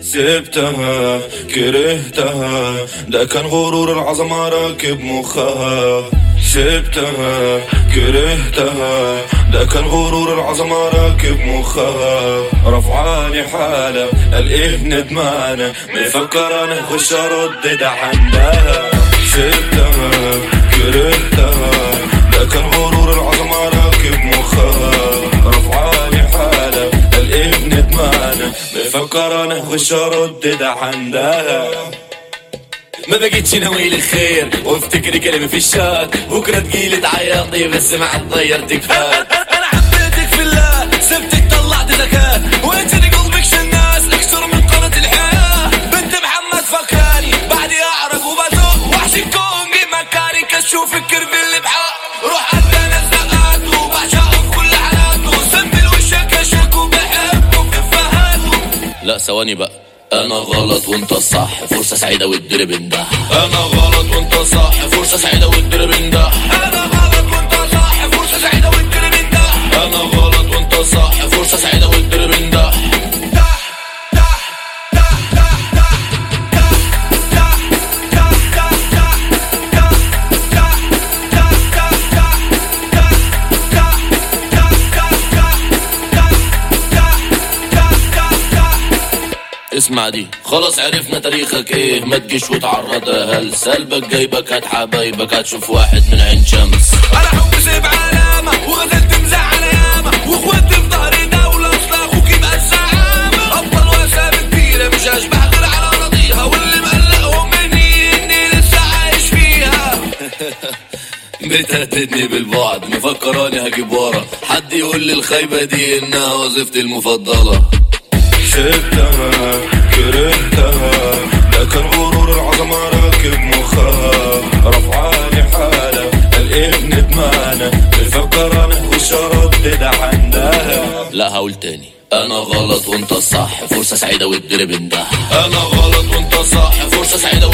سبتها كرهتها ده كان غرور العظمة راكب مخها سبتها كرهتها ده كان غرور العظمة راكب مخها رفعاني حالة الايه ندمانة مفكر انا خش ارد ده عندها سبتها كرهتها ده كان غرور العظمة راكب مخها رفعاني حالة الايه ندمانة مفكر انا خش ارد ده عندها ما بقيتش ناوي الخير وافتكري كلمة في الشات بكرة تجيلي تعيطي بس ما عاد ضيرتك فات انا حبيتك في الله سبتك طلعت ذكاء وانت قلبك شناس اكثر من قناة الحياة بنت محمد فكراني بعدي اعرق وبزوق وحش الكونجي مكاني كشوف الكرف اللي بحق روح عدنا الزقات وبعشقه في كل حالاته سمي وشك شك وبحبه في فهاته لا ثواني بقى انا غلط وانت الصح فرصة سعيدة والدرب اندح انا غلط وانت صح فرصة سعيدة والدرب اندح انا غلط وانت صح فرصة سعيدة والدرب اندح انا غلط وانت صح فرصة سعيدة والدرب اندح اسمع دي خلاص عرفنا تاريخك ايه ما تجيش وتعرض هل سلبك جايبك هات حبايبك هتشوف واحد من عين شمس انا حب سيب علامة وغزلت مزعل ياما واخواتي في ظهري دولة اصل اخوك يبقى الزعامة ابطال واسامي كبيرة مش هشبه غير على راضيها واللي مقلقهم مني اني لسه عايش فيها بتهددني بالبعد مفكراني هجيب ورا حد يقول لي الخيبة دي انها وظيفتي المفضلة سبتها كرهتها ده كان غرور العظمة راكب مخها رفعاني حالة الايه ندمانة بفكر انا وش ارد ده عندها لا هقول تاني انا غلط وانت الصح فرصة سعيدة والدرب اندح انا غلط وانت صح فرصة سعيدة